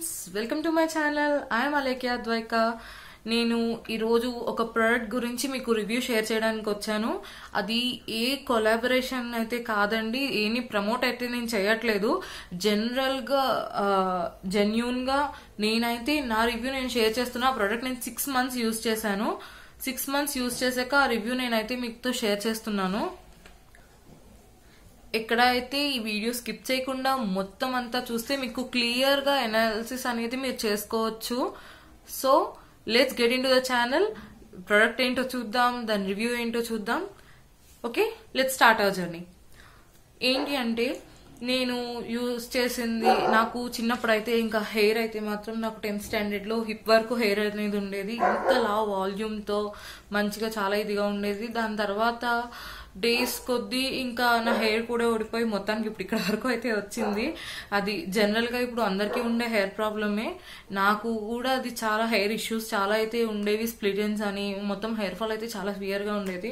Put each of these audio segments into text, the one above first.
friends welcome to my channel I'm Alekhya Dwaika నేను ఈరోజు ఒక ప్రోడక్ట్ గురించి మీకు రివ్యూ షేర్ చేయడానికి వచ్చాను అది ఏ కొలాబరేషన్ అయితే కాదండి ఏని ప్రమోట్ అయితే నేను చేయట్లేదు జనరల్గా జెన్యున్గా నేనైతే నా రివ్యూ నేను షేర్ చేస్తున్నా ఆ ప్రోడక్ట్ నేను సిక్స్ మంత్స్ యూజ్ చేశాను సిక్స్ మంత్స్ యూజ్ చేశాక ఆ రివ్యూ నేనైతే మీతో షేర్ చేస్తున్నాను ఎక్కడ అయితే ఈ వీడియో స్కిప్ చేయకుండా మొత్తం అంతా చూస్తే మీకు క్లియర్ గా ఎనాలిసిస్ అనేది మీరు చేసుకోవచ్చు so let's get into the channel product ఏంటో చూద్దాం దాని రివ్యూ ఏంటో చూద్దాం okay let's start our journey ఏంటి అంటే నేను యూజ్ చేసింది నాకు చిన్నప్పుడు అయితే ఇంకా హెయిర్ అయితే మాత్రం నాకు టెన్త్ స్టాండర్డ్ లో హిప్ వరకు హెయిర్ అనేది ఉండేది ఇంత లా వాల్యూమ్ తో మంచిగా చాలా ఇదిగా ఉండేది దాని తర్వాత డేస్ కొద్దీ ఇంకా నా హెయిర్ కూడా ఓడిపోయి మొత్తానికి ఇప్పుడు ఇక్కడ వరకు అయితే వచ్చింది అది జనరల్ గా ఇప్పుడు అందరికీ ఉండే హెయిర్ ప్రాబ్లమే నాకు కూడా అది చాలా హెయిర్ ఇష్యూస్ చాలా అయితే ఉండేవి స్ప్లిటెన్స్ అని మొత్తం హెయిర్ ఫాల్ అయితే చాలా సివియర్ గా ఉండేది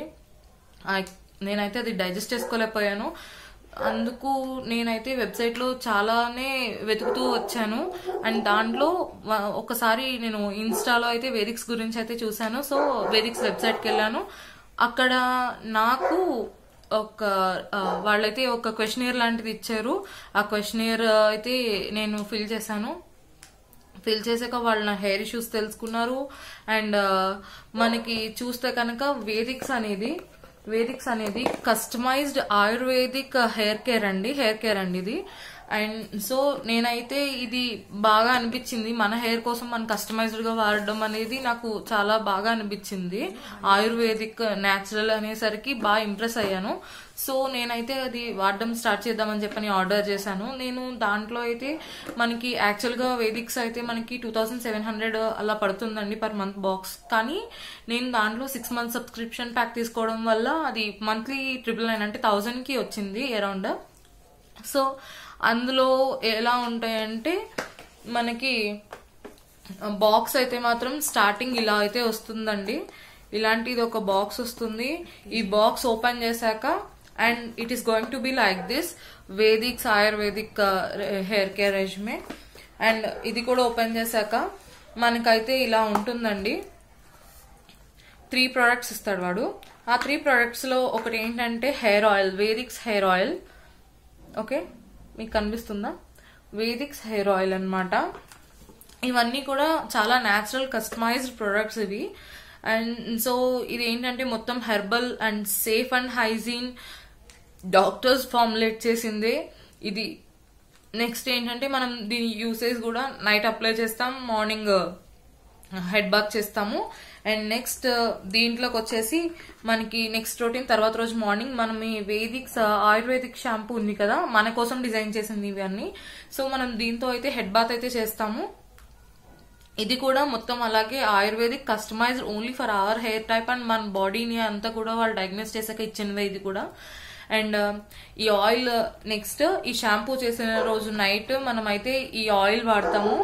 నేనైతే అది డైజెస్ట్ చేసుకోలేకపోయాను అందుకు నేనైతే వెబ్సైట్ లో చాలానే వెతుకుతూ వచ్చాను అండ్ దాంట్లో ఒకసారి నేను ఇన్స్టాలో అయితే వేదిక్స్ గురించి అయితే చూశాను సో వేదిక్స్ వెబ్సైట్కి వెళ్ళాను అక్కడ నాకు ఒక వాళ్ళైతే ఒక క్వశ్చనియర్ లాంటిది ఇచ్చారు ఆ క్వశ్చనియర్ అయితే నేను ఫిల్ చేశాను ఫిల్ చేసాక వాళ్ళు నా హెయిర్ ఇష్యూస్ తెలుసుకున్నారు అండ్ మనకి చూస్తే కనుక వేదిక్స్ అనేది వేదిక్స్ అనేది కస్టమైజ్డ్ ఆయుర్వేదిక్ హెయిర్ కేర్ అండి హెయిర్ కేర్ అండి ఇది అండ్ సో నేనైతే ఇది బాగా అనిపించింది మన హెయిర్ కోసం మనం కస్టమైజ్డ్ గా వాడడం అనేది నాకు చాలా బాగా అనిపించింది ఆయుర్వేదిక్ న్యాచురల్ అనేసరికి బాగా ఇంప్రెస్ అయ్యాను సో నేనైతే అది వాడడం స్టార్ట్ చేద్దామని చెప్పని ఆర్డర్ చేశాను నేను దాంట్లో అయితే మనకి యాక్చువల్ గా వేదిక్స్ అయితే మనకి టూ థౌసండ్ సెవెన్ హండ్రెడ్ అలా పడుతుందండి పర్ మంత్ బాక్స్ కానీ నేను దాంట్లో సిక్స్ మంత్ సబ్స్క్రిప్షన్ ప్యాక్ తీసుకోవడం వల్ల అది మంత్లీ ట్రిపుల్ నైన్ అంటే థౌజండ్ కి వచ్చింది అరౌండ్ సో అందులో ఎలా ఉంటాయంటే మనకి బాక్స్ అయితే మాత్రం స్టార్టింగ్ ఇలా అయితే వస్తుందండి ఇలాంటిది ఒక బాక్స్ వస్తుంది ఈ బాక్స్ ఓపెన్ చేశాక and it is going to be like this Vedix ayurvedic hair care regime and ఇది కూడా ఓపెన్ చేశాక మనకైతే ఇలా ఉంటుందండి త్రీ ప్రోడక్ట్స్ ఇస్తాడు వాడు ఆ త్రీ ప్రోడక్ట్స్ లో ఒకటి ఏంటంటే hair oil Vedix hair oil okay మీకు కనిపిస్తుందా వేదిక్స్ హెయిర్ ఆయిల్ అనమాట ఇవన్నీ కూడా చాలా న్యాచురల్ కస్టమైజ్డ్ ప్రొడక్ట్స్ ఇవి అండ్ సో ఇది ఏంటంటే మొత్తం herbal and safe and hygiene doctors formulate చేసిందే ఇది నెక్స్ట్ ఏంటంటే మనం దీని యూసేజ్ కూడా నైట్ అప్లై చేస్తాం మార్నింగ్ హెడ్ బాత్ చేస్తాము అండ్ నెక్స్ట్ దీంట్లోకి వచ్చేసి మనకి నెక్స్ట్ రొటీన్ తర్వాత రోజు మార్నింగ్ మనం ఈ వేదిక్స్ ఆయుర్వేదిక్ షాంపూ ఉంది కదా మన కోసం డిజైన్ చేసింది ఇవన్నీ సో మనం దీంతో అయితే హెడ్ బాత్ అయితే చేస్తాము ఇది కూడా మొత్తం అలాగే ayurvedic customized only for our hair type and మన బాడీని అంతా కూడా వాళ్ళు డయాగ్నోస్ చేశాక ఇచ్చినవే ఇది కూడా అండ్ ఈ ఆయిల్ నెక్స్ట్ ఈ షాంపూ చేసిన రోజు నైట్ మనం అయితే ఈ ఆయిల్ వాడతాము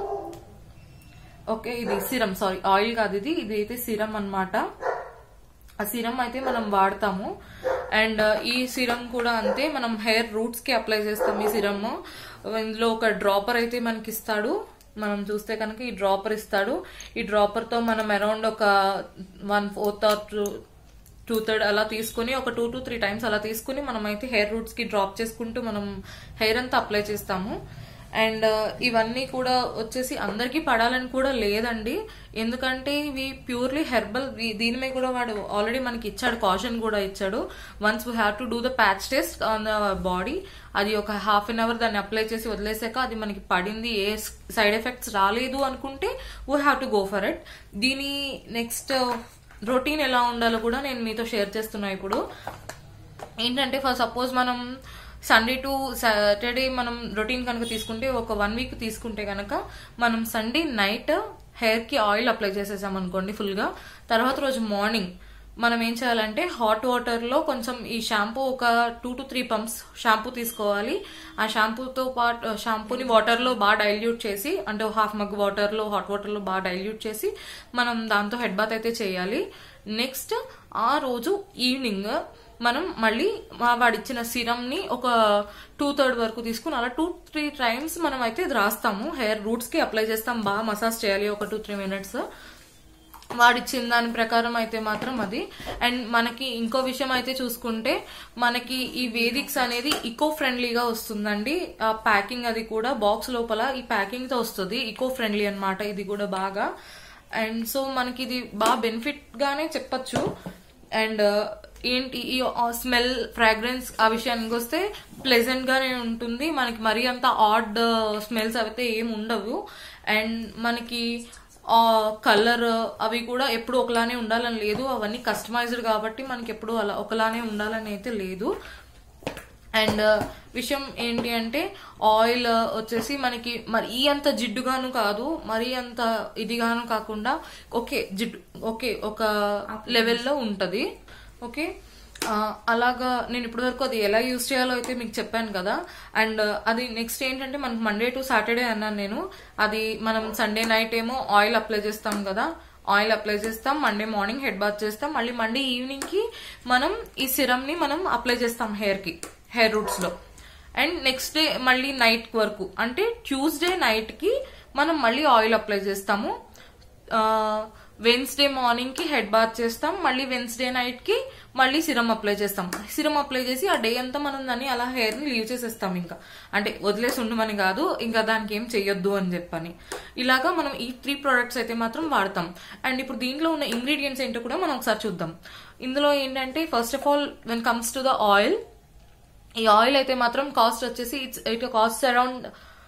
ఓకే ఇది సిరం సారీ ఆయిల్ కాదు ఇది ఇది అయితే సిరం అనమాట ఆ సిరం అయితే మనం వాడతాము అండ్ ఈ సిరం కూడా అంతే మనం హెయిర్ రూట్స్ కి అప్లై చేస్తాం ఈ సిరమ్ ఇందులో ఒక డ్రాపర్ అయితే మనకి ఇస్తాడు మనం చూస్తే కనుక ఈ డ్రాపర్ ఇస్తాడు ఈ డ్రాపర్ తో మనం అరౌండ్ ఒక one fourth or two two third అలా తీసుకుని ఒక టూ టు త్రీ టైమ్స్ అలా తీసుకుని మనం అయితే హెయిర్ రూట్స్ కి డ్రాప్ చేసుకుంటూ మనం హెయిర్ అంతా అప్లై చేస్తాము అండ్ ఇవన్నీ కూడా వచ్చేసి అందరికీ పడాలని కూడా లేదండి ఎందుకంటే ఇవి ప్యూర్లీ హెర్బల్ దీని మీద కూడా వాడు ఆల్రెడీ మనకి ఇచ్చాడు కాషన్ కూడా ఇచ్చాడు once we have to do the patch test on the body అది ఒక హాఫ్ అన్ అవర్ దాన్ని అప్లై చేసి వదిలేసాక అది మనకి పడింది ఏ సైడ్ ఎఫెక్ట్స్ రాలేదు అనుకుంటే we have to go for it దీని నెక్స్ట్ రొటీన్ ఎలా ఉండాలో కూడా నేను మీతో షేర్ చేస్తున్నా ఇప్పుడు ఏంటంటే ఫర్ సపోజ్ మనం సండే టు సాటర్డే మనం రొటీన్ కనుక తీసుకుంటే ఒక వన్ వీక్ తీసుకుంటే కనుక మనం సండే నైట్ హెయిర్ కి ఆయిల్ అప్లై చేసేసాం అనుకోండి ఫుల్ గా తర్వాత రోజు మార్నింగ్ మనం ఏం చేయాలంటే హాట్ వాటర్ లో కొంచెం ఈ షాంపూ ఒక two to three pumps shampoo తీసుకోవాలి ఆ షాంపూతో పాటు షాంపూని వాటర్ లో బాగా డైల్యూట్ చేసి అంటే హాఫ్ మగ్ వాటర్ లో హాట్ వాటర్ లో బాగా డైల్యూట్ చేసి మనం దాంతో హెడ్ బాత్ అయితే చేయాలి నెక్స్ట్ ఆ రోజు ఈవినింగ్ మనం మళ్ళీ మా వాడిచ్చిన సిరమ్ ని ఒక టూ థర్డ్ వరకు తీసుకుని అలా టూ త్రీ టైమ్స్ మనం అయితే ఇది రాస్తాము హెయిర్ రూట్స్ కి అప్లై చేస్తాం బాగా మసాజ్ చేయాలి ఒక టూ త్రీ మినిట్స్ వాడిచ్చిన దాని ప్రకారం అయితే మాత్రం అది అండ్ మనకి ఇంకో విషయం అయితే చూసుకుంటే మనకి ఈ వేదిక్స్ అనేది ఇకో ఫ్రెండ్లీగా వస్తుందండి ఆ ప్యాకింగ్ అది కూడా బాక్స్ లోపల ఈ ప్యాకింగ్ తో వస్తుంది ఇకో ఫ్రెండ్లీ అన్నమాట ఇది కూడా బాగా అండ్ సో మనకి ఇది బాగా బెనిఫిట్ గానే చెప్పొచ్చు అండ్ ఏంటి ఈ స్మెల్ ఫ్రాగ్రెన్స్ ఆ విషయానికి వస్తే ప్లెజెంట్ గానే ఉంటుంది మనకి మరీ అంత ఆడ్ స్మెల్స్ అయితే ఏం ఉండవు అండ్ మనకి కలర్ అవి కూడా ఎప్పుడు ఒకలానే ఉండాలని లేదు అవన్నీ కస్టమైజ్డ్ కాబట్టి మనకి ఎప్పుడు అలా ఒకలానే ఉండాలని అయితే లేదు అండ్ విషయం ఏంటి అంటే ఆయిల్ వచ్చేసి మనకి మరీ అంత జిడ్డుగాను కాదు మరీ అంత ఇదిగాను కాకుండా ఓకే జిడ్డు ఓకే ఒక లెవెల్లో ఉంటది ఓకే ఆ, అలాగా నేను ఇప్పటి వరకు అది ఎలా యూస్ చేయాలో అయితే మీకు చెప్పాను కదా అండ్ అది నెక్స్ట్ ఏంటంటే మనకి మండే టు సాటర్డే అన్నాను నేను అది మనం సండే నైట్ ఏమో ఆయిల్ అప్లై చేస్తాం కదా ఆయిల్ అప్లై చేస్తాం మండే మార్నింగ్ హెడ్ బాత్ చేస్తాం మళ్ళీ మండే ఈవినింగ్ కి మనం ఈ సిరమ్ ని మనం అప్లై చేస్తాం హెయిర్ కి హెయిర్ రూట్స్ లో అండ్ నెక్స్ట్ డే మళ్ళీ నైట్ వరకు అంటే ట్యూస్డే నైట్ కి మనం మళ్ళీ ఆయిల్ అప్లై చేస్తాము వెన్స్డే మార్నింగ్ కి హెడ్ బాత్ చేస్తాం మళ్ళీ వెన్స్డే నైట్ కి మళ్ళీ సిరమ్ అప్లై చేస్తాం సిరమ్ అప్లై చేసి ఆ డే అంతా మనం దాన్ని అలా హెయిర్ ని లీవ్ చేసేస్తాం ఇంకా అంటే వదిలేసి ఉండమని కాదు ఇంకా దానికి ఏం చెయ్యొద్దు అని చెప్పని ఇలాగా మనం ఈ త్రీ ప్రొడక్ట్స్ అయితే మాత్రం వాడతాం అండ్ ఇప్పుడు దీంట్లో ఉన్న ఇంగ్రీడియంట్స్ ఏంటో కూడా మనం ఒకసారి చూద్దాం ఇందులో ఏంటంటే first of all when comes to the oil ఈ ఆయిల్ అయితే మాత్రం కాస్ట్ వచ్చేసి it's it cost around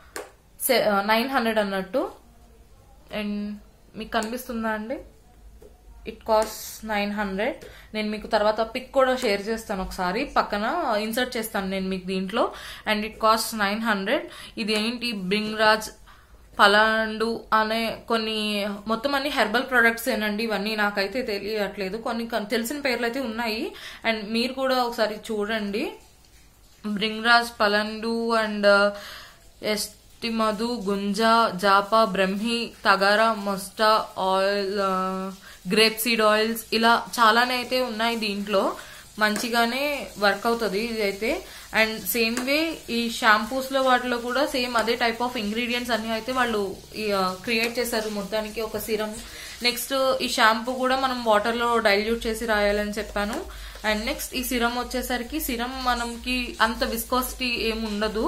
nine hundred అన్నట్టు అండ్ మీకు కనిపిస్తుందా అండి ఇట్ కాస్ట్ నైన్ హండ్రెడ్ నేను మీకు తర్వాత పిక్ కూడా షేర్ చేస్తాను ఒకసారి పక్కన ఇన్సర్ట్ చేస్తాను నేను మీకు దీంట్లో and it cost nine hundred ఇది ఏంటి బ్రింగ్ రాజ్ పలాండు అనే కొన్ని మొత్తం అన్ని హెర్బల్ ప్రొడక్ట్స్ ఏనండి ఇవన్నీ నాకైతే తెలియట్లేదు కొన్ని కొన్ని తెలిసిన పేర్లు అయితే ఉన్నాయి అండ్ మీరు కూడా ఒకసారి చూడండి బ్రింగ్రాజ్ పలండు అండ్ ఎస్టి మధు గుంజా జాపా బ్రహ్మి తగారా మొస్టా ఆయిల్ గ్రేప్ సీడ్ ఆయిల్స్ ఇలా చాలానే అయితే ఉన్నాయి దీంట్లో మంచిగానే వర్క్ అవుతుంది ఇది అయితే అండ్ సేమ్ వే ఈ షాంపూస్ లో వాటిలో కూడా సేమ్ అదే టైప్ ఆఫ్ ఇంగ్రీడియంట్స్ అన్ని అయితే వాళ్ళు క్రియేట్ చేశారు మొత్తానికి ఒక సిరం నెక్స్ట్ ఈ షాంపూ కూడా మనం వాటర్ లో డైల్యూట్ చేసి రాయాలని చెప్పాను అండ్ నెక్స్ట్ ఈ సిరం వచ్చేసరికి సిరం మనకి అంత విస్కాసిటీ ఏమి ఉండదు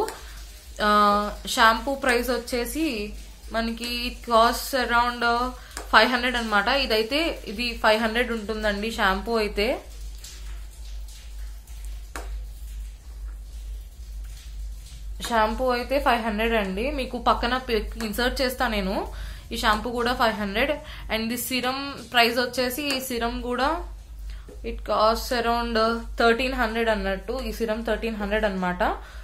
షాంపూ ప్రైస్ వచ్చేసి మనకి కాస్ట్ అరౌండ్ ఫైవ్ హండ్రెడ్ అనమాట ఇదైతే ఇది ఫైవ్ హండ్రెడ్ ఉంటుందండి షాంపూ అయితే షాంపూ అయితే ఫైవ్ హండ్రెడ్ అండి మీకు పక్కన ఇన్సర్ట్ చేస్తా నేను ఈ షాంపూ కూడా five hundred and the serum price వచ్చేసి ఈ సిరం కూడా it cost around thirteen hundred అన్నట్టు ఈ సిరం థర్టీన్ హండ్రెడ్ అనమాట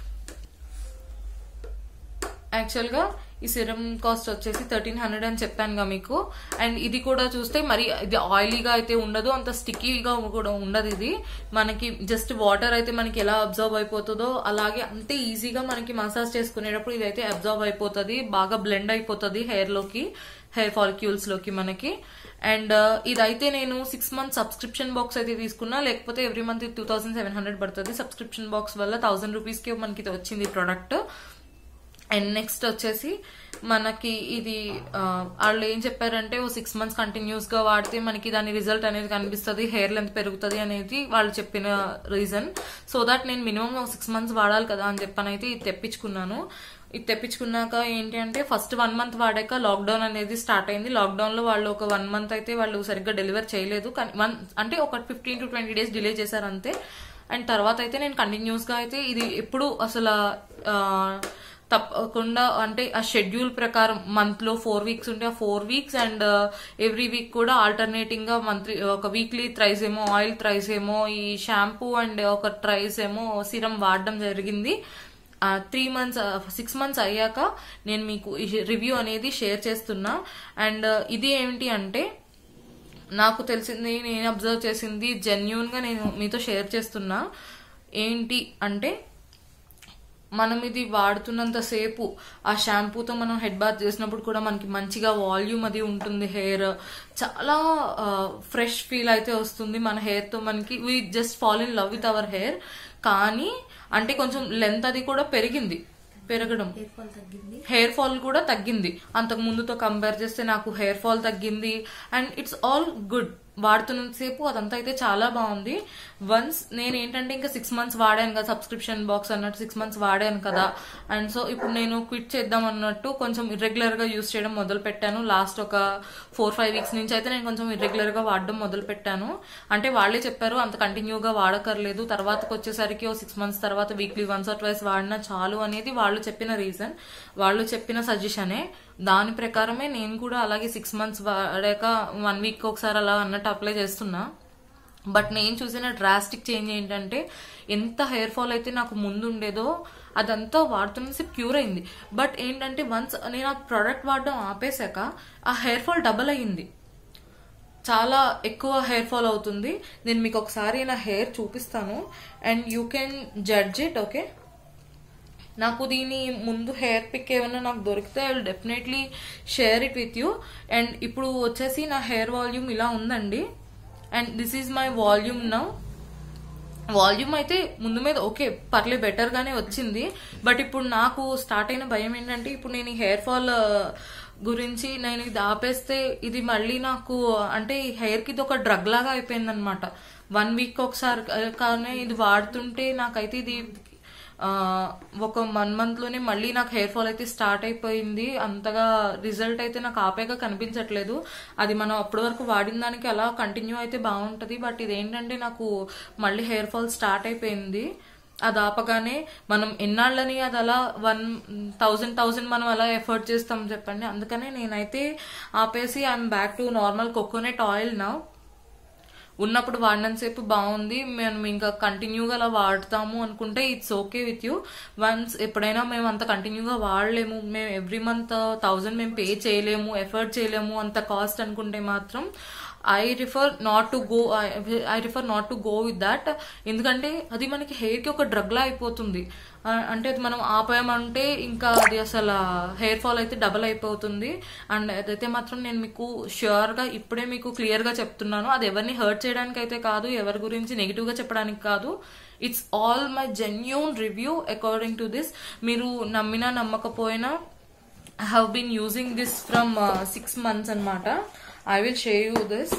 యాక్చువల్గా ఈ సిరం కాస్ట్ వచ్చేసి థర్టీన్ హండ్రెడ్ అని చెప్పానుగా మీకు అండ్ ఇది కూడా చూస్తే మరి ఇది ఆయిలీగా అయితే ఉండదు అంత స్టిక్కీగా కూడా ఉండదు ఇది మనకి జస్ట్ వాటర్ అయితే మనకి ఎలా అబ్జర్వ్ అయిపోతుందో అలాగే అంతే ఈజీగా మనకి మసాజ్ చేసుకునేటప్పుడు ఇదైతే అబ్జర్వ్ అయిపోతుంది బాగా బ్లెండ్ అయిపోతుంది హెయిర్ లోకి హెయిర్ ఫాలిక్యూల్స్ లోకి మనకి అండ్ ఇదైతే నేను సిక్స్ మంత్ సబ్స్క్రిప్షన్ బాక్స్ అయితే తీసుకున్నా లేకపోతే every month two thousand seven hundred పడుతుంది సబ్స్క్రిప్షన్ బాక్స్ వల్ల థౌసండ్ రూపీస్ కి మనకి ఇది వచ్చింది ప్రోడక్ట్ అండ్ నెక్స్ట్ వచ్చేసి మనకి ఇది ఆ, వాళ్ళు ఏం చెప్పారంటే ఓ సిక్స్ మంత్స్ కంటిన్యూస్ గా వాడితే మనకి దాని రిజల్ట్ అనేది కనిపిస్తుంది హెయిర్ లెంత్ పెరుగుతుంది అనేది వాళ్ళు చెప్పిన రీజన్ సో దట్ నేను మినిమం సిక్స్ మంత్స్ వాడాలి కదా అని చెప్పనైతే ఇది తెప్పించుకున్నాను ఇది తెప్పించుకున్నాక ఏంటి అంటే ఫస్ట్ వన్ మంత్ వాడాక లాక్డౌన్ అనేది స్టార్ట్ అయింది లాక్డౌన్ లో వాళ్ళు ఒక వన్ మంత్ అయితే వాళ్ళు సరిగ్గా డెలివర్ చేయలేదు కానీ వన్ అంటే ఒక fifteen to twenty days delay చేశారు అంతే అండ్ తర్వాత అయితే నేను కంటిన్యూస్ గా అయితే ఇది ఎప్పుడు అసలు ఆ, తప్పకుండా అంటే ఆ షెడ్యూల్ ప్రకారం మంత్ లో ఫోర్ వీక్స్ ఉంటే ఆ four weeks and every week కూడా ఆల్టర్నేటింగ్ గా మంత్లీ ఒక వీక్లీ థ్రైస్ ఏమో ఆయిల్ థ్రైస్ ఏమో ఈ షాంపూ అండ్ ఒక ట్రైస్ ఏమో సిరం వాడడం జరిగింది త్రీ మంత్స్ సిక్స్ మంత్స్ అయ్యాక నేను మీకు ఈ రివ్యూ అనేది షేర్ చేస్తున్నా అండ్ ఇది ఏమిటి అంటే నాకు తెలిసింది నేను అబ్జర్వ్ చేసింది జెన్యున్ గా నేను మీతో షేర్ చేస్తున్నా ఏంటి అంటే మనం ఇది వాడుతున్నంత సేపు ఆ షాంపూతో మనం హెడ్ బాత్ చేసినప్పుడు కూడా మనకి మంచిగా వాల్యూమ్ అది ఉంటుంది హెయిర్ చాలా ఫ్రెష్ ఫీల్ అయితే వస్తుంది మన hair తో మనకి we just fall in love with our hair కానీ అంటే కొంచెం లెంత్ అది కూడా పెరిగింది పెరగడం హెయిర్ ఫాల్ తగ్గింది హెయిర్ ఫాల్ కూడా తగ్గింది అంతకు ముందుతో కంపేర్ చేస్తే నాకు హెయిర్ ఫాల్ తగ్గింది అండ్ ఇట్స్ ఆల్ గుడ్ వాడుతున్నంతసేపు అదంతా అయితే చాలా బాగుంది వన్స్ నేను ఏంటంటే ఇంకా సిక్స్ మంత్స్ వాడాను కదా సబ్స్క్రిప్షన్ బాక్స్ అన్నట్టు సిక్స్ మంత్స్ వాడాను కదా అండ్ సో ఇప్పుడు నేను క్విట్ చేద్దాం అన్నట్టు కొంచెం ఇర్రెగ్యులర్ గా యూస్ చేయడం మొదలు పెట్టాను లాస్ట్ ఒక ఫోర్ ఫైవ్ వీక్స్ నుంచి అయితే నేను కొంచెం ఇర్రెగ్యులర్ గా వాడడం మొదలు పెట్టాను అంటే వాళ్ళే చెప్పారు అంత కంటిన్యూగా వాడకర్లేదు తర్వాతకి వచ్చేసరికి ఓ సిక్స్ మంత్స్ తర్వాత వీక్లీ వన్స్ ఆర్ ట్వైస్ వాడినా చాలు అనేది వాళ్ళు చెప్పిన రీజన్ వాళ్ళు చెప్పిన సజెషనే దాని ప్రకారమే నేను కూడా అలాగే సిక్స్ మంత్స్ వాడాక వన్ వీక్ ఒకసారి అలా అన్నట్టు అప్లై చేస్తున్నా బట్ నేను చూసిన డ్రాస్టిక్ చేంజ్ ఏంటంటే ఎంత హెయిర్ ఫాల్ అయితే నాకు ముందు ఉండేదో అదంతా వాడుతున్న క్యూర్ అయింది బట్ ఏంటంటే వన్స్ నేను ఆ ప్రోడక్ట్ వాడడం ఆపేశాక ఆ హెయిర్ ఫాల్ డబల్ అయ్యింది చాలా ఎక్కువ హెయిర్ ఫాల్ అవుతుంది నేను మీకు ఒకసారి నా హెయిర్ చూపిస్తాను and you can judge it okay నాకు దీని ముందు హెయిర్ పిక్ ఏమైనా నాకు దొరికితే I will definitely share it with you and ఇప్పుడు వచ్చేసి నా హెయిర్ వాల్యూమ్ ఇలా ఉందండి and this is my volume now volume అయితే ముందు మీద ఓకే పర్లే బెటర్ గానే వచ్చింది బట్ ఇప్పుడు నాకు స్టార్ట్ అయిన భయం ఏంటంటే ఇప్పుడు నేను ఈ హెయిర్ ఫాల్ గురించి నేను ఇది ఆపేస్తే ఇది మళ్ళీ నాకు అంటే హెయిర్ కి ఇది ఒక డ్రగ్ లాగా అయిపోయింది అనమాట వన్ వీక్ ఒకసారి కానీ ఇది వాడుతుంటే నాకైతే ఇది ఆ, ఒక వన్ మంత్ లోనే మళ్ళీ నాకు హెయిర్ ఫాల్ అయితే స్టార్ట్ అయిపోయింది అంతగా రిజల్ట్ అయితే నాకు ఆపేగా కనిపించట్లేదు అది మనం అప్పటి వరకు వాడిన దానికి అలా కంటిన్యూ అయితే బాగుంటది బట్ ఇదేంటంటే నాకు మళ్ళీ హెయిర్ ఫాల్ స్టార్ట్ అయిపోయింది అది ఆపగానే మనం ఎన్నాళ్ళని అది అలా వన్ థౌజండ్ థౌజండ్ మనం అలా ఎఫర్ట్ చేస్తాం చెప్పండి అందుకనే నేనైతే ఆపేసి I'm back to normal coconut oil నా ఉన్నప్పుడు వాడినంతసేపు బాగుంది మేము ఇంకా కంటిన్యూగా అలా వాడతాము అనుకుంటే it's okay with you once ఎప్పుడైనా మేము అంత కంటిన్యూగా వాడలేము మేము ఎవ్రీ మంత్ థౌజండ్ మేము పే చేయలేము ఎఫర్ట్ చేయలేము అంత కాస్ట్ అనుకుంటే మాత్రం I refer not to go I refer not to go with that ఎందుకంటే అది మనకి హెయిర్ కి ఒక డ్రగ్ లా అయిపోతుంది ఆ, అంటే అది మనం ఆపామంటే ఇంకా అది అసలు హెయిర్ ఫాల్ అయితే డబల్ అయిపోతుంది అండ్ అదైతే మాత్రం నేను మీకు ష్యూర్ గా ఇప్పుడే మీకు క్లియర్ గా చెప్తున్నాను అది ఎవరిని హర్ట్ చేయడానికి అయితే కాదు ఎవరి గురించి నెగిటివ్ గా చెప్పడానికి కాదు it's all my genuine review according to this మీరు నమ్మినా నమ్మకపోయినా I have been using this from six months అన్నమాట I will show you this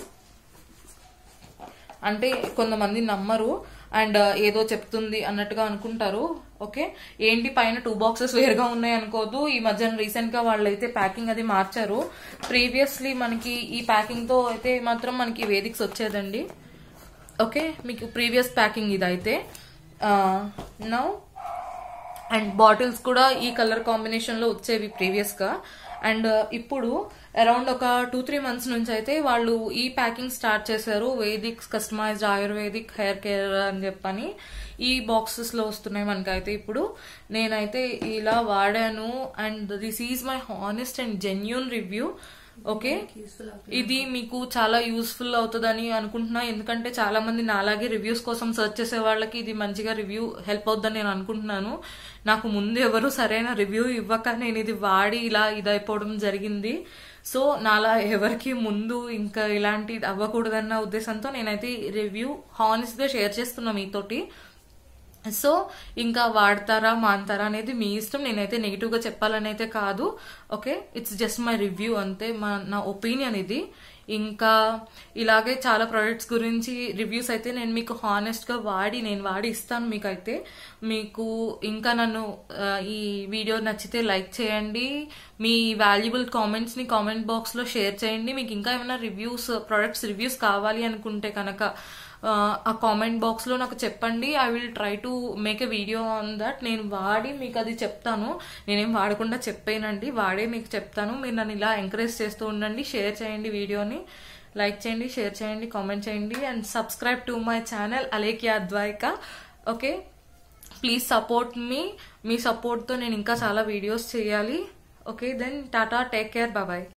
అంటే కొంతమంది నమ్మరు అండ్ ఏదో చెప్తుంది అన్నట్టుగా అనుకుంటారు ఓకే ఏంటి పైన టూ బాక్సెస్ వేరుగా ఉన్నాయి అనుకోదు ఈ మధ్య రీసెంట్ గా వాళ్ళైతే ప్యాకింగ్ అది మార్చారు ప్రీవియస్లీ మనకి ఈ ప్యాకింగ్ తో అయితే మాత్రం మనకి వేదిక్స్ వచ్చేదండి ఓకే మీకు ప్రీవియస్ ప్యాకింగ్ ఇది అయితే నౌ అండ్ బాటిల్స్ కూడా ఈ కలర్ కాంబినేషన్ లో వచ్చేవి ప్రీవియస్ గా అండ్ ఇప్పుడు అరౌండ్ ఒక టూ త్రీ మంత్స్ నుంచి అయితే వాళ్ళు ఈ ప్యాకింగ్ స్టార్ట్ చేశారు Vedic customized ayurvedic hair care అని చెప్పని ఈ బాక్సెస్ లో వస్తున్నాయి మనకైతే ఇప్పుడు నేనైతే ఇలా వాడాను and this is my honest and genuine review okay useful ఇది మీకు చాలా యూస్ఫుల్ అవుతుందని అనుకుంటున్నా ఎందుకంటే చాలా మంది నాలాగే రివ్యూస్ కోసం సెర్చ్ చేసే వాళ్ళకి ఇది మంచిగా రివ్యూ హెల్ప్ అవుతుందని నేను అనుకుంటున్నాను నాకు ముందు ఎవరు సరైన రివ్యూ ఇవ్వక నేను ఇది వాడి ఇలా ఇదైపోవడం జరిగింది సో నాలా ఎవరికి ముందు ఇంకా ఇలాంటి అవ్వకూడదన్న ఉద్దేశంతో నేనైతే రివ్యూ హానెస్ట్ గా షేర్ చేస్తున్నా మీతోటి సో ఇంకా వాడతారా మాంతారా అనేది మీ ఇష్టం నేనైతే నెగిటివ్ గా చెప్పాలని అయితే కాదు okay it's just my review అంతే మా నా ఒపీనియన్ ఇది ఇంకా ఇలాగే చాలా ప్రొడక్ట్స్ గురించి రివ్యూస్ అయితే నేను మీకు హానెస్ట్ గా వాడి నేను వాడి ఇస్తాను మీకైతే మీకు ఇంకా నన్ను ఆ, ఈ వీడియో నచ్చితే లైక్ చేయండి మీ వాల్యుబుల్ కామెంట్స్ ని కామెంట్ బాక్స్ లో షేర్ చేయండి మీకు ఇంకా ఏమైనా రివ్యూస్ ప్రొడక్ట్స్ రివ్యూస్ కావాలి అనుకుంటే కనుక ఆ, ఆ కామెంట్ బాక్స్ లో నాకు చెప్పండి I will try to make a video on that నేను వాడి మీకు అది చెప్తాను నేనేం వాడకుండా చెప్పానండి వాడే మీకు చెప్తాను మీరు నన్ను ఇలా ఎంకరేజ్ చేస్తూ ఉండండి షేర్ చేయండి వీడియోని లైక్ చేయండి షేర్ చేయండి కామెంట్ చేయండి and subscribe to my channel Alekhya Advaika okay please support మీ మీ సపోర్ట్తో నేను ఇంకా చాలా వీడియోస్ చేయాలి okay then tata take care బాబాయ్